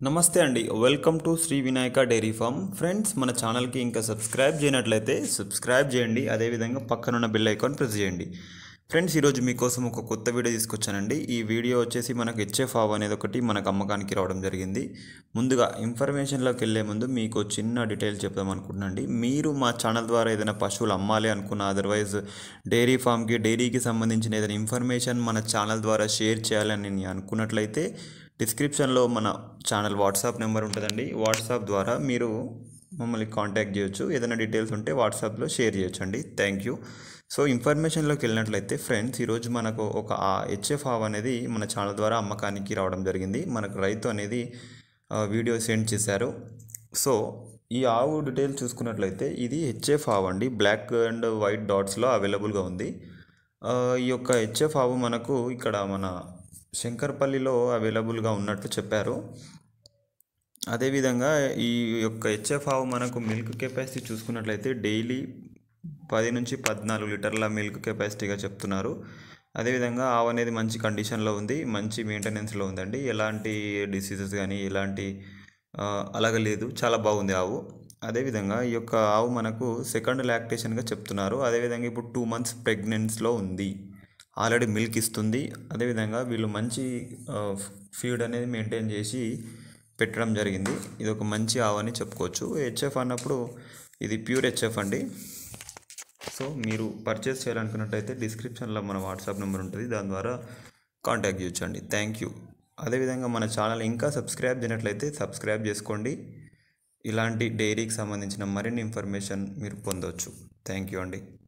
నమస్తే అండి welcome to Sri Vinayaka dairy farm friends మన ఛానల్కి ఇంకా సబ్స్క్రైబ్ చేయనట్లయితే సబ్స్క్రైబ్ చేయండి అదేవిధంగా పక్కనున్న బెల్ ఐకాన్ ప్రెస్ చేయండి ఫ్రెండ్స్ ఈరోజు మీకోసం ఒక కొత్త వీడియో తీసుకొచ్చానండి ఈ వీడియో వచ్చేసి మనకు హెచ్ఎఫ్ ఆవ్ అనేది ఒకటి మనకు అమ్మకానికి రావడం జరిగింది ముందుగా ఇన్ఫర్మేషన్లోకి వెళ్ళే ముందు మీకు చిన్న డీటెయిల్ చెప్దాం అనుకుంటున్నాండి మీరు మా ఛానల్ ద్వారా ఏదైనా పశువులు అమ్మాలి అనుకున్న అదర్వైజ్ డైరీ ఫామ్కి డైరీకి సంబంధించిన ఏదైనా ఇన్ఫర్మేషన్ మన ఛానల్ ద్వారా షేర్ చేయాలని నేను అనుకున్నట్లయితే డిస్క్రిప్షన్లో మన ఛానల్ వాట్సాప్ నెంబర్ ఉంటుందండి వాట్సాప్ ద్వారా మీరు మమ్మల్ని కాంటాక్ట్ చేయొచ్చు ఏదైనా డీటెయిల్స్ ఉంటే వాట్సాప్లో షేర్ చేయొచ్చు అండి థ్యాంక్ యూ సో ఇన్ఫర్మేషన్లోకి వెళ్ళినట్లయితే ఫ్రెండ్స్ ఈరోజు మనకు ఒక హెచ్ఎఫ్ ఆవ్ అనేది మన ఛానల్ ద్వారా అమ్మకానికి రావడం జరిగింది మనకు రైతు అనేది ఆ, వీడియో సెండ్ చేశారు సో ఈ ఆవు డీటెయిల్స్ చూసుకున్నట్లయితే ఇది హెచ్ఎఫ్ ఆవు అండి బ్లాక్ అండ్ వైట్ డాట్స్లో అవైలబుల్గా ఉంది ఆ, ఈ యొక్క హెచ్ఎఫ్ ఆవు మనకు ఇక్కడ మన శంకర్పల్లిలో అవైలబుల్గా ఉన్నట్లు చెప్పారు అదేవిధంగా ఈ యొక్క హెచ్ఎఫ్ ఆవు మనకు మిల్క్ కెపాసిటీ చూసుకున్నట్లయితే డైలీ పది నుంచి పద్నాలుగు లీటర్ల మిల్క్ కెపాసిటీగా చెప్తున్నారు అదేవిధంగా ఆవు అనేది మంచి కండిషన్లో ఉంది మంచి మెయింటెనెన్స్లో ఉందండి ఎలాంటి డిసీజెస్ కానీ ఎలాంటి ఆ, అలాగ లేదు చాలా బాగుంది ఆవు అదేవిధంగా ఈ యొక్క ఆవు మనకు సెకండ్ లాక్టేషన్గా చెప్తున్నారు అదేవిధంగా ఇప్పుడు టూ మంత్స్ ప్రెగ్నెన్స్లో ఉంది ఆల్రెడీ మిల్క్ ఇస్తుంది అదేవిధంగా వీళ్ళు మంచి ఫీడ్ అనేది మెయింటైన్ చేసి పెట్టడం జరిగింది ఇది ఒక మంచి ఆవు అని చెప్పుకోవచ్చు హెచ్ఎఫ్ అన్నప్పుడు ఇది ప్యూర్ హెచ్ఎఫ్ అండి సో మీరు పర్చేస్ చేయాలనుకున్నట్టయితే డిస్క్రిప్షన్లో మన వాట్సాప్ నెంబర్ ఉంటుంది దాని ద్వారా కాంటాక్ట్ చేయొచ్చండి థ్యాంక్ యూ అదేవిధంగా మన ఛానల్ ఇంకా సబ్స్క్రైబ్ చేయనట్లయితే సబ్స్క్రైబ్ చేసుకోండి ఇలాంటి డైరీకి సంబంధించిన మరిన్ని ఇన్ఫర్మేషన్ మీరు పొందవచ్చు థ్యాంక్ యూ అండి